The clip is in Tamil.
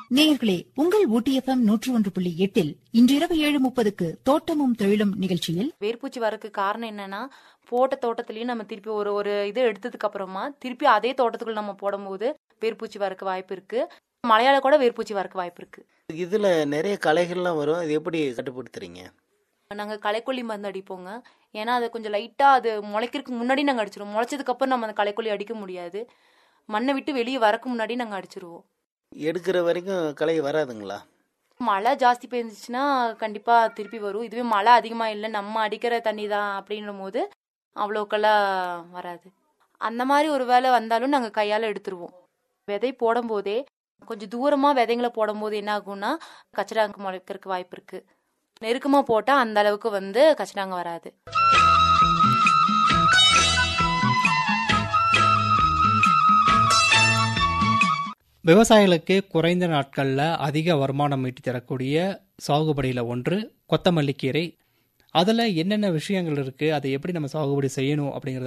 நேயர்களே உங்கள் ஊட்டி எஃப்எம் நூற்று ஒன்று புள்ளி எட்டில் இன்றிரவு ஏழு முப்பதுக்கு தோட்டமும் தொழிலும் நிகழ்ச்சியில் வேர்பூச்சி வரக்கு காரணம் என்னன்னா போட்ட தோட்டத்துலயும் நம்ம திருப்பி ஒரு ஒரு இது எடுத்ததுக்கு அப்புறமா திருப்பி அதே தோட்டத்துக்குள்ள நம்ம போடும்போது வேர்பூச்சி வரக்கு வாய்ப்பு இருக்கு மலையாள கூட வேர்பூச்சி வரக்கு வாய்ப்பு இருக்கு இதுல நிறைய களைகள்லாம் வரும் இது எப்படி கட்டுப்படுத்துறீங்க நாங்க களைக்கொல்லி மருந்து அடிப்போங்க ஏன்னா அது கொஞ்சம் லைட்டா அது முளைக்கிறதுக்கு முன்னாடி நாங்க அடிச்சிருவோம் முளைச்சதுக்கு அப்புறம் நம்ம அந்த களைக்கொல்லி அடிக்க முடியாது மண்ணை விட்டு வெளியே வரக்கு முன்னாடி நாங்க அடிச்சிருவோம் எடுக்கிற வரைக்கும் களை வராதுங்களா மழை ஜாஸ்தி பெஞ்சிச்சுன்னா கண்டிப்பா திருப்பி வரும் இதுவே மழை அதிகமா இல்லை நம்ம அடிக்கிற தண்ணி தான் அப்படின்னும் போது அவ்வளோக்கெல்லாம் வராது அந்த மாதிரி ஒரு வேலை வந்தாலும் நாங்கள் கையால் எடுத்துருவோம் விதை போடும்போதே கொஞ்சம் தூரமாக விதைங்களை போடும்போது என்ன ஆகும்னா கச்சடாங்க முளைக்கிறதுக்கு வாய்ப்பு இருக்கு நெருக்கமாக போட்டால் அந்த அளவுக்கு வந்து கச்சடாங்க வராது விவசாயிகளுக்கு குறைந்த நாட்களில் அதிக வருமானம் ஈட்டி தரக்கூடிய சாகுபடியில் ஒன்று கொத்தமல்லி கீரை அதில் என்னென்ன விஷயங்கள் இருக்குது அதை எப்படி நம்ம சாகுபடி செய்யணும் அப்படிங்கிறத